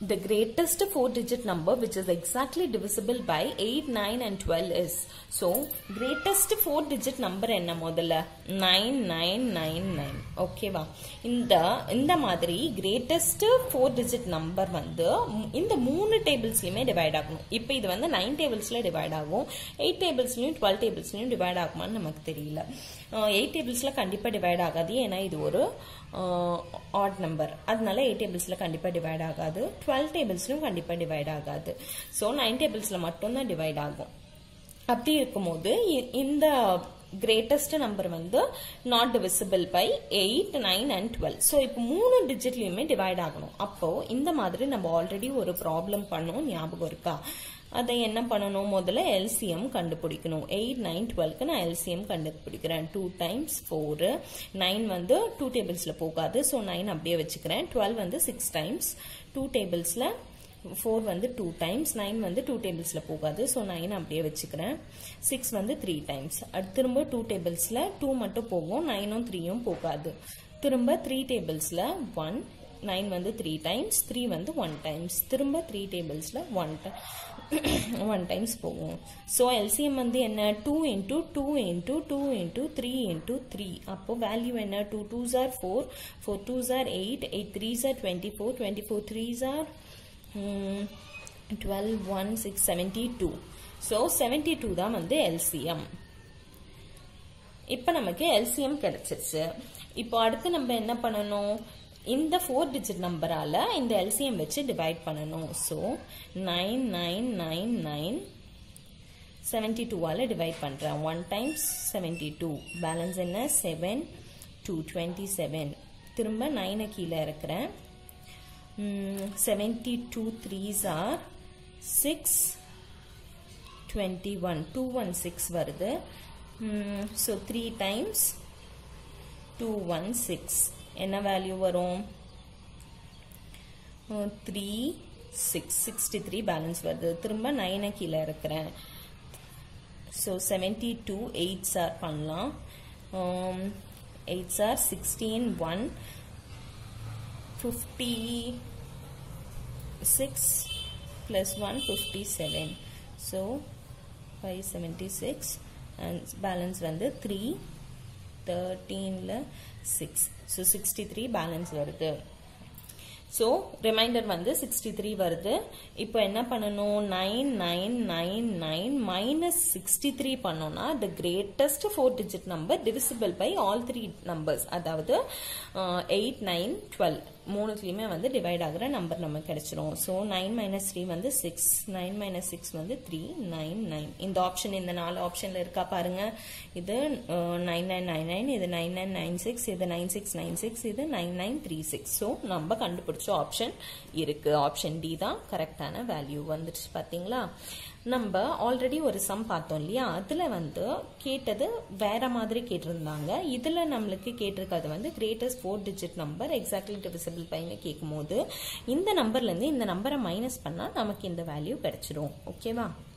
the greatest four digit number which is exactly divisible by 8 9 and 12 is so greatest four digit number என்ன முதல்ல 9999 ஓகேவா இந்த இந்த மாதிரி greatest four digit number வந்து ம், இந்த மூணு டேபிள்ஸ்லயுமே டிவைட் ஆகணும் இப்போ இது வந்து நைன் டேபிள்ஸ்ல டிவைட் ஆகும் எயிட் டேபிள்ஸ்லயும் டுவெல் டேபிள்ஸ்லயும் டிவைட் ஆகுமான்னு நமக்கு தெரியல எயிட் டேபிள்ஸ்ல கண்டிப்பா டிவைட் ஆகாது ஏன்னா இது ஒரு ஆட் நம்பர் அதனால எயிட் டேபிள்ஸ்ல கண்டிப்பா டிவைட் ஆகாது டுவெல் டேபிள்ஸ்லயும் கண்டிப்பா டிவைட் ஆகாது ஸோ நைன் டேபிள்ஸ்ல மட்டும்தான் டிவைட் ஆகும் அப்படி இருக்கும்போது இ- இந்த கிரேட்டஸ்ட் நம்பர் வந்து not divisible by eight nine and twelve so இப்போ மூணு டிஜிட்லயுமே டிவைட் ஆகணும் அப்போ இந்த மாதிரி நம்ம ஆல்ரெடி ஒரு ப்ராப்ளம் பண்ணோம் ஞாபகம் இருக்கா அதை என்ன பண்ணணும் முதல்ல எல்சிஎம் கண்டுபிடிக்கணும் எயிட் நைன் டுவெல்க்கு நான் எல்சிஎம் கண்டுபிடிக்கிறேன் டூ டைம்ஸ் ஃபோரு நைன் வந்து டூ டேபிள்ஸில் போகாது ஸோ நைன் அப்படியே வச்சுக்கிறேன் டுவெல் வந்து சிக்ஸ் டைம்ஸ் டூ டேபிள்ஸில் ஃபோர் வந்து டூ டைம்ஸ் நைன் வந்து டூ டேபிள்ஸில் போகாது ஸோ நைன் அப்படியே வச்சுக்கிறேன் சிக்ஸ் வந்து த்ரீ டைம்ஸ் அடுத்து திரும்ப டூ டேபிள்ஸில் டூ மட்டும் போகும் நைனும் த்ரீயும் போகாது திரும்ப த்ரீ டேபிள்ஸில் ஒன் நைன் வந்து த்ரீ டைம்ஸ் த்ரீ வந்து ஒன் டைம்ஸ் திரும்ப த்ரீ டேபிள்ஸில் ஒன் ஒன் டைம்ஸ் போகும் ஸோ எல்சிஎம் வந்து என்ன two into two into two into three into three அப்போ வேல்யூ என்ன டூ டூ ஜார் ஃபோர் ஃபோர் டூ ஜார் எயிட் எயிட் த்ரீ ஜார் twenty four twenty four three ஜார் twelve one six seventy two so seventy two தான் வந்து LCM இப்போ நமக்கு எல்சிஎம் கிடைச்சிருச்சு இப்போ அடுத்து நம்ம என்ன பண்ணணும் இந்த ஃபோர் டிஜிட் நம்பரால இந்த எல்சிஎம் வச்சு டிவைட் பண்ணணும் so nine nine nine nine seventy டூவால் டிவைட் பண்ணுறேன் one times seventy two balance என்ன செவன் டூ டுவெண்ட்டி செவன் திரும்ப நைனை கீழே இருக்கிறேன் seventy two threes are six twenty one two one six வருது so three times two one six என்ன value வரும் three six sixty three balance வருது திரும்ப நைனை கீழே இருக்கிறேன் ஸோ செவன்டி டூ எயிட் சார் பண்ணலாம் எயிட் சார் sixteen one fifty six plus one fifty seven so five seventy six and balance வந்து த்ரீ தேர்ட்டீனில் six so sixty three balance வருது ஸோ ரிமைண்டர் வந்து சிக்ஸ்டி த்ரீ வருது இப்போ என்ன பண்ணணும் nine nine nine nine minus sixty three பண்ணோம்னா the greatest four digit number divisible by all three numbers அதாவது எயிட் நைன் டுவெல் மூணுத்துலேயுமே வந்து டிவைட் ஆகிற நம்பர் நமக்கு கிடைச்சிரும் ஸோ நைன் மைனஸ் த்ரீ வந்து சிக்ஸ் நைன் மைனஸ் சிக்ஸ் வந்து த்ரீ நைன் நைன் இந்த ஆப்ஷன் இந்த நாலு ஆப்ஷனில் இருக்கா பாருங்க இது நைன் நைன் நைன் நைன் இது நைன் நைன் நைன் சிக்ஸ் இது நைன் சிக்ஸ் நைன் சிக்ஸ் இது nine nine three six so நம்ம கண்டுபிடிச்ச ஆப்ஷன் இருக்கு ஆப்ஷன் டி தான் கரெக்டான வேல்யூ வந்துடுச்சு பார்த்தீங்களா நம்ம ஆல்ரெடி ஒரு சம் பார்த்தோம் இல்லையா அதில் வந்து கேட்டது வேற மாதிரி கேட்டிருந்தாங்க இதில் நம்மளுக்கு கேட்டிருக்கிறது வந்து greatest four digit number exactly divisible பையங்க கேட்கும்போது இந்த நம்பர்லேருந்து இந்த நம்பரை மைனஸ் பண்ணால் நமக்கு இந்த வேல்யூ கிடைச்சிரும் ஓகேவா